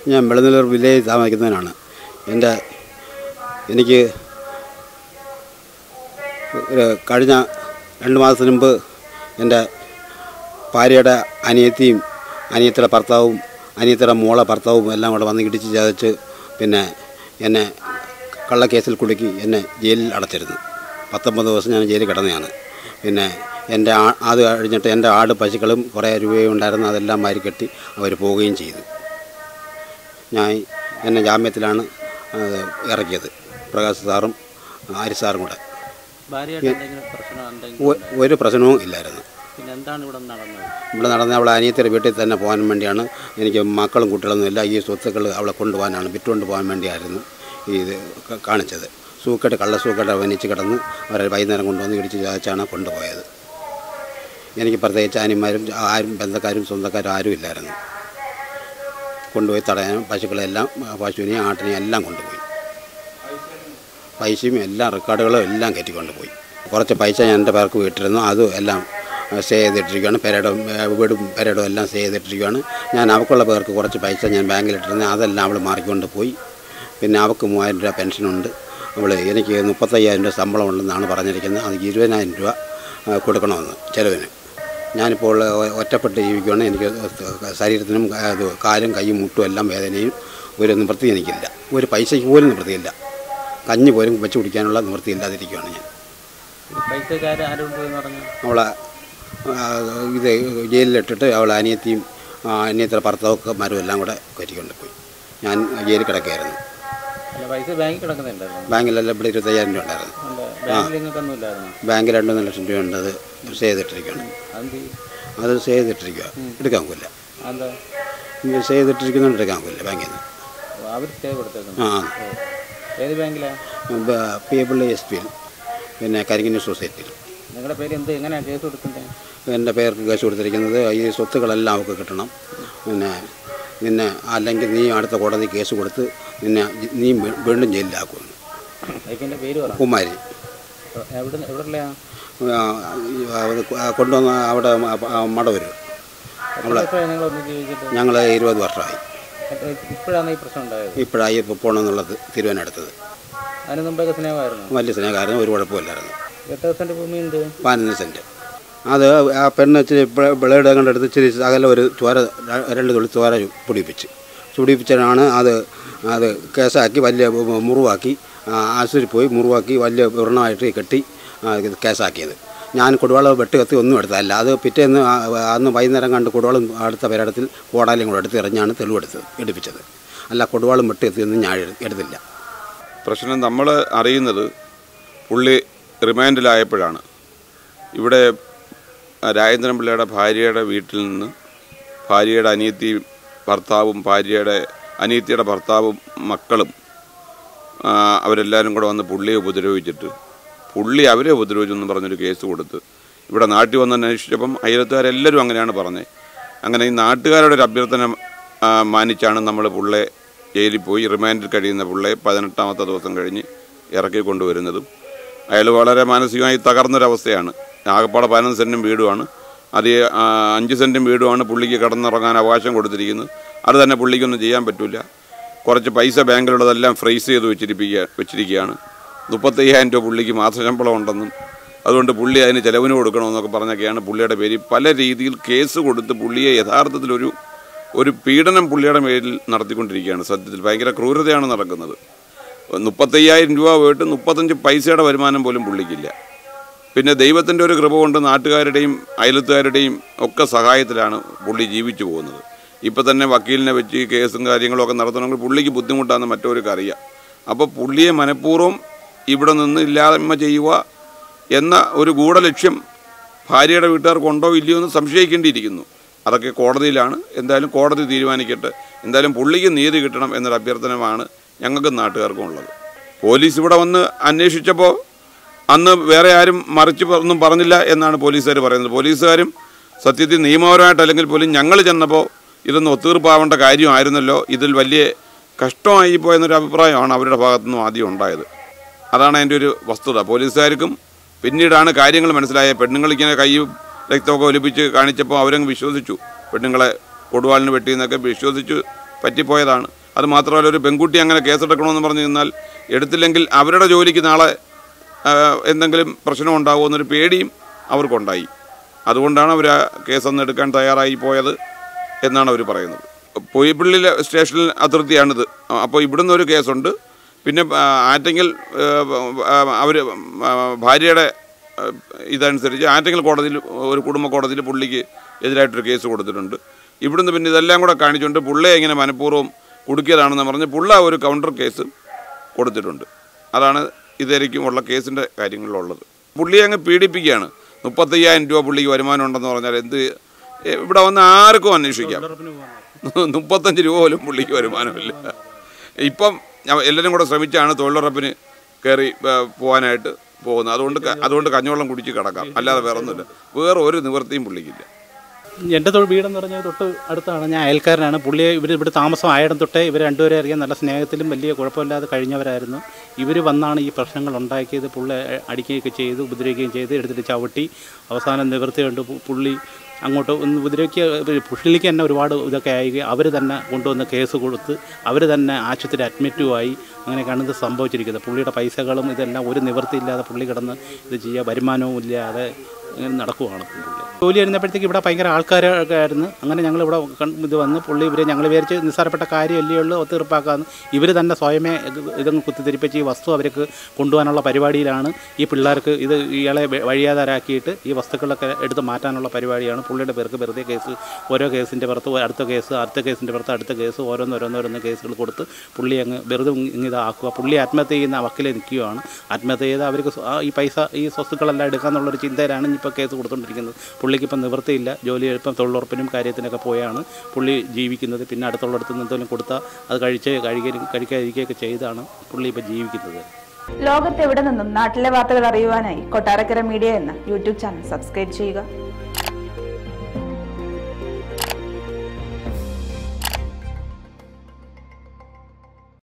ഞാൻ വെളുന്നല്ലൂർ വില്ലേജിൽ താമസിക്കുന്നതിനാണ് എൻ്റെ എനിക്ക് ഒരു കഴിഞ്ഞ രണ്ട് മാസത്തിന് മുമ്പ് എൻ്റെ ഭാര്യയുടെ അനിയത്തിയും അനിയത്തിയുടെ ഭർത്താവും അനിയത്തിയുടെ മോളെ ഭർത്താവും എല്ലാം കൂടെ വന്ന് ഇടിച്ച് ചതച്ച് പിന്നെ എന്നെ കള്ളക്കേസിൽ കുടുക്കി എന്നെ ജയിലിൽ അടച്ചിരുന്നു പത്തൊമ്പത് ദിവസം ഞാൻ ജയിലിൽ കിടന്നതാണ് പിന്നെ എൻ്റെ ആ അത് കഴിഞ്ഞിട്ട് എൻ്റെ ആട് പശുക്കളും കുറേ രൂപയും ഉണ്ടായിരുന്നു അതെല്ലാം മാരിക്കെട്ടി അവർ പോവുകയും ചെയ്തു ഞാൻ എന്നെ ജാമ്യത്തിലാണ് അത് ഇറക്കിയത് പ്രകാശ് സാറും ആരി സാറും കൂടെ ഭാര്യയായിട്ട് എന്തെങ്കിലും പ്രശ്നം എന്തെങ്കിലും ഒ- ഒരു പ്രശ്നവും ഇല്ലായിരുന്നു പിന്നെ എന്താണ് ഇവിടെ നടന്നത് ഇവിടെ നടന്ന അവളെ അനിയത്തിയുടെ വീട്ടിൽ തന്നെ പോകാൻ വേണ്ടിയാണ് എനിക്ക് മക്കളും കുട്ടികളൊന്നും ഇല്ല ഈ സ്വത്തുക്കൾ അവളെ കൊണ്ടുപോകാനാണ് വിറ്റുകൊണ്ട് പോകാൻ വേണ്ടിയായിരുന്നു ഈ ഇത് ക- കാണിച്ചത് സൂക്കേട് കള്ള സൂക്കേട് വനിച്ച് കിടന്ന് അവരെ വൈകുന്നേരം കൊണ്ടുവന്ന് ഇടിച്ച് ചാച്ചാണ് കൊണ്ടുപോയത് എനിക്ക് പ്രത്യേകിച്ച് അനിമാരും ആരും ബന്ധക്കാരും സ്വന്തക്കാരും ആരും ഇല്ലായിരുന്നു കൊണ്ടുപോയി തടയാനും പശുക്കളെല്ലാം പശുവിനെയും ആട്ടിനെയും എല്ലാം കൊണ്ടുപോയി പൈസയും എല്ലാ റെക്കോർഡുകളും എല്ലാം കയറ്റിക്കൊണ്ടുപോയി കുറച്ച് പൈസ ഞാൻ എൻ്റെ പേർക്ക് വിട്ടിരുന്നു അതും എല്ലാം സേ ചെയ്തിട്ടിരിക്കുകയാണ് പെരടും വീടും പെരടും എല്ലാം സേ ചെയ്തിട്ടിരിക്കുകയാണ് ഞാൻ അവൾക്കുള്ള പേർക്ക് കുറച്ച് പൈസ ഞാൻ ബാങ്കിലിട്ടിരുന്നു അതെല്ലാം അവൾ മാറിക്കൊണ്ട് പോയി പിന്നെ അവൾക്ക് മൂവായിരം രൂപ പെൻഷനുണ്ട് അവൾ എനിക്ക് മുപ്പത്തയ്യായിരം രൂപ ശമ്പളം ഉണ്ടെന്നാണ് പറഞ്ഞിരിക്കുന്നത് അത് ഇരുപതിനായിരം രൂപ ആ, കൊടുക്കണമെന്ന് ചിലവിന് ഞാനിപ്പോൾ ഒ- ഒറ്റപ്പെട്ട് ജീവിക്കുകയാണ് എനിക്ക് ശരീരത്തിനും അത് കാലും കൈയും മുട്ടും എല്ലാം വേദനയും ഒരു നിവൃത്തി എനിക്കില്ല ഒരു പൈസയ്ക്ക് പോലും നിവൃത്തിയില്ല കഞ്ഞി പോലും വെച്ച് കുടിക്കാനുള്ള നിവൃത്തിയില്ലാതിരിക്കുകയാണ് ഞാൻ പൈസക്കാർ ആരും പോയി പറഞ്ഞു അവളെ ആ, ഇത് ജയിലിലിട്ടിട്ട് അവളെ അനിയത്തിയും ആ, അനിയത്തിയുടെ ഭർത്താവന്മാരും എല്ലാം കൂടെ കയറ്റിക്കൊണ്ട് പോയി ഞാൻ ജയിലിൽ കിടക്കുകയായിരുന്നു അല്ല പൈസ ബാങ്കിൽ കിടക്കുന്നുണ്ടായിരുന്നു ബാങ്കിലെല്ലാം ഇവിടെ ഇരുപത്തയ്യായിരം രൂപ ഉണ്ടായിരുന്നു ബാങ്കിൽ നിങ്ങൾക്കൊന്നും ഇല്ലായിരുന്നു ബാങ്കിൽ രണ്ട് മൂന്ന് ലക്ഷം രൂപ ഉണ്ട് അത് സേ ചെയ്തിട്ടിരിക്കുകയാണ് അതെന്ത് അത് സേ ചെയ്തിട്ടിരിക്കുക എടുക്കാൻ കൊല്ല എന്താ സേ ചെയ്തിട്ടിരിക്കുന്നുണ്ട് എടുക്കാൻ കൊല്ല ബാങ്കിൽ നിന്ന് അവർ സ്റ്റേ കൊടുത്തേക്കുന്നു ആ ഏത് ബാങ്കിലാ പീപ്പിൾ എസ് പിയിൽ പിന്നെ കരിങ്ങിനി സൊസൈറ്റിയിൽ നിങ്ങളുടെ പേര് എന്ത് എങ്ങനെയാണ് കേസ് കൊടുക്കുന്നത് എൻ്റെ പേർക്ക് കേസ് കൊടുത്തിരിക്കുന്നത് ഈ സ്വത്തുക്കളെല്ലാം അവൾക്ക് കിട്ടണം പിന്നെ നിന്നെ അല്ലെങ്കിൽ നീ അടുത്ത കോടതി കേസ് കൊടുത്ത് നിന്നെ ജി- നീ വീ- വീണ്ടും ജയിലിലാക്കുമെന്ന് വൈഫിൻ്റെ പേര് പറ കുമാരി എവിടെ എവിടെയുള്ള ആ, ഈ അത് കൊണ്ടുവന്ന അവിടെ മടവൂർ നിങ്ങൾ ഒന്ന് ജീവിച്ചിട്ട് ഞങ്ങൾ ഇരുപത് വർഷമായി ഇപ്പോഴാണ് ഈ പ്രശ്നം ഉണ്ടായത് ഇപ്പോഴായി ഇപ്പോൾ പോകണമെന്നുള്ളത് തീരുമാനമെടുത്തത് അതിന് മുമ്പൊക്കെ സ്നേഹമായിരുന്നു വലിയ സ്നേഹമായിരുന്നു ഒരു കുഴപ്പമില്ലായിരുന്നു എത്ര ദിവസത്തിൻ്റെ ഭൂമി ഉണ്ട് പതിനൊന്ന് സെൻറ്റ് അത് ആ പെണ്ണ് ഇച്ചിരി ബ്ല- ബ്ലേഡ് അങ്ങോട്ട് എടുത്ത് ഇച്ചിരി അകലെ ഒരു ചോര ര- രണ്ട് തുള്ളി ചോര പൊടിപ്പിച്ച് ചുടിപ്പിച്ചാണ് അത് അത് കേസാക്കി വലിയ മു- മുറിവാക്കി ആ, ആശുപത്രിയിൽ പോയി മുറിവാക്കി വലിയ വ്രണമായിട്ട് കെട്ടി ആ, ഇത് കേസാക്കിയത് ഞാൻ കുടിവെള്ളം വെട്ട് കത്തി ഒന്നും എടുത്തതല്ല അത് പിറ്റേന്ന് ആ, അന്ന് വൈകുന്നേരം കണ്ട് കുടിവെള്ളം അടുത്ത പേരിടത്തിൽ കോടാലും കൂടെ എടുത്ത് എറിഞ്ഞാണ് തെളിവെടുത്തത് എടുപ്പിച്ചത് അല്ല കുടിവെള്ളം വെട്ട് കത്തിയൊന്നും ഞാൻ എടു- എടുത്തില്ല പ്രശ്നം നമ്മൾ അറിയുന്നത് പുള്ളി റിമാൻഡിലായപ്പോഴാണ് ഇവിടെ രാജേന്ദ്രൻ പിള്ളയുടെ ഭാര്യയുടെ വീട്ടിൽ നിന്ന് ഭാര്യയുടെ അനിയത്തി ഭർത്താവും ഭാര്യയുടെ അനിയത്തിയുടെ ഭർത്താവും മക്കളും ആ, അവരെല്ലാവരും കൂടെ വന്ന് പുള്ളിയെ ഉപദ്രവിച്ചിട്ട് പുള്ളി അവരെ ഉപദ്രവിച്ചെന്ന് പറഞ്ഞൊരു കേസ് കൊടുത്ത് ഇവിടെ നാട്ടിൽ വന്ന് അന്വേഷിച്ചപ്പം അയലത്തുകാരെല്ലാവരും അങ്ങനെയാണ് പറഞ്ഞത് അങ്ങനെ ഈ നാട്ടുകാരുടെ ഒരു അഭ്യർത്ഥന ആ, മാനിച്ചാണ് നമ്മൾ പുള്ളെ ജയിലിൽ പോയി റിമാൻഡിൽ കഴിയുന്ന പുള്ളയെ പതിനെട്ടാമത്തെ ദിവസം കഴിഞ്ഞ് ഇറക്കി കൊണ്ടുവരുന്നതും അയാൾ വളരെ മാനസികമായി തകർന്നൊരവസ്ഥയാണ് ആകപ്പാടെ പതിനൊന്ന് സെൻറ്റും വീടുമാണ് അത് ഈ, ആ, അഞ്ച് സെൻറ്റും വീടുമാണ് പുള്ളിക്ക് കടന്നിറങ്ങാൻ അവകാശം കൊടുത്തിരിക്കുന്നത് അത് തന്നെ പുള്ളിക്കൊന്നും ചെയ്യാൻ പറ്റില്ല കുറച്ച് പൈസ ബാങ്കിലുള്ളതെല്ലാം ഫ്രീസ് ചെയ്ത് വെച്ചിരിപ്പിക്കുക വെച്ചിരിക്കുകയാണ് മുപ്പത്തയ്യായിരം രൂപ പുള്ളിക്ക് മാസശമ്പളം ഉണ്ടെന്നും അതുകൊണ്ട് പുള്ളി അതിന് ചെലവിന് കൊടുക്കണമെന്നൊക്കെ പറഞ്ഞൊക്കെയാണ് പുള്ളിയുടെ പേര് പല രീതിയിൽ കേസ് കൊടുത്ത് പുള്ളിയെ യഥാർത്ഥത്തിലൊരു ഒരു പീഡനം പുള്ളിയുടെ മേലിൽ നടത്തിക്കൊണ്ടിരിക്കുകയാണ് സത്യത്തിൽ ഭയങ്കര ക്രൂരതയാണ് നടക്കുന്നത് മുപ്പത്തയ്യായിരം രൂപ പോയിട്ട് മുപ്പത്തഞ്ച് പൈസയുടെ വരുമാനം പോലും പുള്ളിക്കില്ല പിന്നെ ദൈവത്തിൻ്റെ ഒരു കൃപ കൊണ്ട് നാട്ടുകാരുടെയും അയലത്തുകാരുടെയും ഒക്കെ സഹായത്തിലാണ് പുള്ളി ജീവിച്ചു പോകുന്നത് ഇപ്പം തന്നെ വക്കീലിനെ വെച്ച് ഈ കേസും കാര്യങ്ങളും ഒക്കെ നടത്തണമെങ്കിൽ പുള്ളിക്ക് ബുദ്ധിമുട്ടാണെന്ന് മറ്റവർക്ക് അറിയാം അപ്പോൾ പുള്ളിയെ മനഃപൂർവ്വം ഇവിടെ നിന്ന് ഇല്ലായ്മ ചെയ്യുക എന്ന ഒരു ഗൂഢലക്ഷ്യം ഭാര്യയുടെ വീട്ടുകാർക്ക് ഉണ്ടോ ഇല്ലയോ എന്ന് സംശയിക്കേണ്ടിയിരിക്കുന്നു അതൊക്കെ കോടതിയിലാണ് എന്തായാലും കോടതി തീരുമാനിക്കട്ടെ എന്തായാലും പുള്ളിക്ക് നീതി കിട്ടണം എന്നൊരു അഭ്യർത്ഥനമാണ് ഞങ്ങൾക്കും നാട്ടുകാർക്കും ഉള്ളത് പോലീസ് ഇവിടെ വന്ന് അന്വേഷിച്ചപ്പോൾ അന്ന് വേറെ ആരും മറിച്ച് പ- ഒന്നും പറഞ്ഞില്ല എന്നാണ് പോലീസുകാർ പറയുന്നത് പോലീസുകാരും സത്യത്തിൽ നിയമപരമായിട്ട് അല്ലെങ്കിൽ പോലും ഞങ്ങൾ ചെന്നപ്പോൾ ഇതൊന്നും ഒത്തീർപ്പാവേണ്ട കാര്യമായിരുന്നല്ലോ ഇതിൽ വലിയ കഷ്ടമായി പോയെന്നൊരു അഭിപ്രായമാണ് അവരുടെ ഭാഗത്തുനിന്നും ആദ്യം ഉണ്ടായത് അതാണ് അതിൻ്റെ ഒരു വസ്തുത പോലീസുകാർക്കും പിന്നീടാണ് കാര്യങ്ങൾ മനസ്സിലായത് പെണ്ണുങ്ങളിങ്ങനെ കൈയും രക്തമൊക്കെ ഒലിപ്പിച്ച് കാണിച്ചപ്പോൾ അവരങ്ങ് വിശ്വസിച്ചു പെണ്ണുങ്ങളെ കൊടുവാളിന് വെട്ടിയെന്നൊക്കെ വിശ്വസിച്ചു പറ്റിപ്പോയതാണ് അത് മാത്രമല്ല ഒരു പെൺകുട്ടി അങ്ങനെ കേസെടുക്കണമെന്ന് പറഞ്ഞു നിന്നാൽ എടുത്തില്ലെങ്കിൽ അവരുടെ ജോലിക്ക് നാളെ ആ, എന്തെങ്കിലും പ്രശ്നം ഉണ്ടാകുമെന്നൊരു പേടിയും അവർക്കുണ്ടായി അതുകൊണ്ടാണ് അവർ ആ കേസൊന്നും എടുക്കാൻ തയ്യാറായി പോയത് എന്നാണ് അവർ പറയുന്നത് പൊയ്പള്ളി സ്റ്റേഷനിൽ അതിർത്തിയാണിത് അപ്പോൾ ഇവിടുന്ന് ഒരു കേസുണ്ട് പിന്നെ ആ, ആറ്റിങ്ങൽ അവർ ഭാര്യയുടെ ആ, ഇതനുസരിച്ച് ആറ്റിങ്ങൽ കോടതിയിൽ ഒരു കുടുംബ കോടതിയിൽ പുള്ളിക്ക് എതിരായിട്ടൊരു കേസ് കൊടുത്തിട്ടുണ്ട് ഇവിടുന്ന് പിന്നെ ഇതെല്ലാം കൂടെ കാണിച്ചുകൊണ്ട് പുള്ളിയെ ഇങ്ങനെ മനഃപൂർവ്വം കുടുക്കിയതാണെന്ന് പറഞ്ഞ് പുള്ള ഒരു കൗണ്ടർ കേസ് കൊടുത്തിട്ടുണ്ട് അതാണ് ഇതായിരിക്കും ഉള്ള കേസിൻ്റെ കാര്യങ്ങളിലുള്ളത് പുള്ളിയെ അങ്ങ് പീഡിപ്പിക്കുകയാണ് മുപ്പത്തയ്യായിരം രൂപ പുള്ളിക്ക് വരുമാനം ഉണ്ടെന്ന് പറഞ്ഞാൽ എന്ത് എ, ഇവിടെ വന്ന് ആർക്കും അന്വേഷിക്കാം മുപ്പത്തഞ്ച് രൂപ പോലും പുള്ളിക്ക് വരുമാനമില്ല ഇപ്പം ഞ- എല്ലാവരും കൂടെ ശ്രമിച്ചാണ് തൊഴിലുറപ്പിന് കയറി ഏ, പോകാനായിട്ട് പോകുന്നത് അതുകൊണ്ട് ക- അതുകൊണ്ട് കഞ്ഞവെള്ളം കുടിച്ച് കിടക്കാം അല്ലാതെ വേറെ ഒന്നുമില്ല വേറെ ഒരു നിവൃത്തിയും പുള്ളിക്കില്ല എൻ്റെ തൊഴിൽ വീടെന്ന് പറഞ്ഞാൽ തൊട്ട് അടുത്താണ് ഞാൻ അയൽക്കാരനാണ് പുള്ളിയെ ഇവർ ഇവിടെ താമസം ആയിടം തൊട്ടേ ഇവർ രണ്ടുപേരെ അറിയാൻ നല്ല സ്നേഹത്തിലും വലിയ കുഴപ്പമില്ലാതെ കഴിഞ്ഞവരായിരുന്നു ഇവർ വന്നാണ് ഈ പ്രശ്നങ്ങൾ ഉണ്ടാക്കിയത് പുള്ളി അടിക്കുകയൊക്കെ ചെയ്ത് ഉപദ്രവിക്കുകയും ചെയ്ത് എടുത്തിട്ട് ചവിട്ടി അവസാനം നിവൃത്തി കൊണ്ട് പു- പുള്ളി അങ്ങോട്ട് ഒന്ന് ഉപദ്രവിക്കുക പുള്ളിക്ക് തന്നെ ഒരുപാട് ഇതൊക്കെ ആയി അവർ തന്നെ കൊണ്ടുവന്ന് കേസ് കൊടുത്ത് അവർ തന്നെ ആശുപത്രി അഡ്മിറ്റുമായി അങ്ങനെയൊക്കെയാണ് ഇത് സംഭവിച്ചിരിക്കുന്നത് പുള്ളിയുടെ പൈസകളും ഇതെല്ലാം ഒരു നിവൃത്തിയില്ലാതെ പുള്ളി കിടന്ന് ഇത് ചെയ്യുക വരുമാനവും ഇല്ലാതെ ഇങ്ങനെ നടക്കുവാണ് പുള്ളി ജോലി വരുന്നപ്പോഴത്തേക്ക് ഇവിടെ ഭയങ്കര ആൾക്കാരൊക്കെ ആയിരുന്നു അങ്ങനെ ഞങ്ങൾ ഇവിടെ കൺ- ഇത് വന്ന് പുള്ളി ഇവരെ ഞങ്ങൾ വിചാരിച്ച് നിസ്സാരപ്പെട്ട കാര്യമല്ലേ ഉള്ളൂ തീർപ്പാക്കാമെന്ന് ഇവർ തന്നെ സ്വയമേ ഇത് ഇതങ്ങ് കുത്തിത്തിരിപ്പിച്ച് ഈ വസ്തു അവർക്ക് കൊണ്ടുപോകാനുള്ള പരിപാടിയിലാണ് ഈ പിള്ളേർക്ക് ഇത് ഇയാളെ വ- വഴിയാതാരാക്കിയിട്ട് ഈ വസ്തുക്കളൊക്കെ എടുത്ത് മാറ്റാനുള്ള പരിപാടിയാണ് പുള്ളിയുടെ പേർക്ക് വെറുതെ കേസ് ഓരോ കേസിൻ്റെ പുറത്ത് അടുത്ത കേസ് അടുത്ത കേസിൻ്റെ പുറത്ത് അടുത്ത കേസ് ഓരോന്നോരോന്നോരോന്ന് കേസുകൾ കൊടുത്ത് പുള്ളി അങ്ങ് വെറുതെ ഇങ്ങ് ഇതാക്കുക പുള്ളി ആത്മഹത്യ ചെയ്യുന്ന വക്കിലെ നിൽക്കുകയാണ് ആത്മഹത്യ ചെയ്ത് അവർക്ക് സ്വ- ആ ഈ പൈസ ഈ സ്വത്തുക്കളെല്ലാം എടുക്കാന്നുള്ളൊരു ചിന്തയിലാണ് ഇപ്പോൾ കേസ് കൊടുത്തുകൊണ്ടിരിക്കുന്നത് പുള്ളിക്ക് ഇപ്പം നിവൃത്തിയില്ല ജോലി ഇപ്പം തൊഴിലുറപ്പിനും കാര്യത്തിനൊക്കെ പോയാണ് പുള്ളി ജീവിക്കുന്നത് പിന്നെ അടുത്തുള്ളിടത്ത് നിന്ന് എന്തെങ്കിലും കൊടുത്താൽ അത് കഴിച്ച് കഴിക്കുക കഴിക്കാതിരിക്കുകയൊക്കെ ചെയ്താണ് പുള്ളി ഇപ്പം ജീവിക്കുന്നത് ലോകത്തെവിടെ നിന്നും നാട്ടിലെ വാർത്തകൾ അറിയുവാനായി കൊട്ടാരക്കര മീഡിയ എന്ന യൂട്യൂബ് ചാനൽ സബ്സ്ക്രൈബ് ചെയ്യുക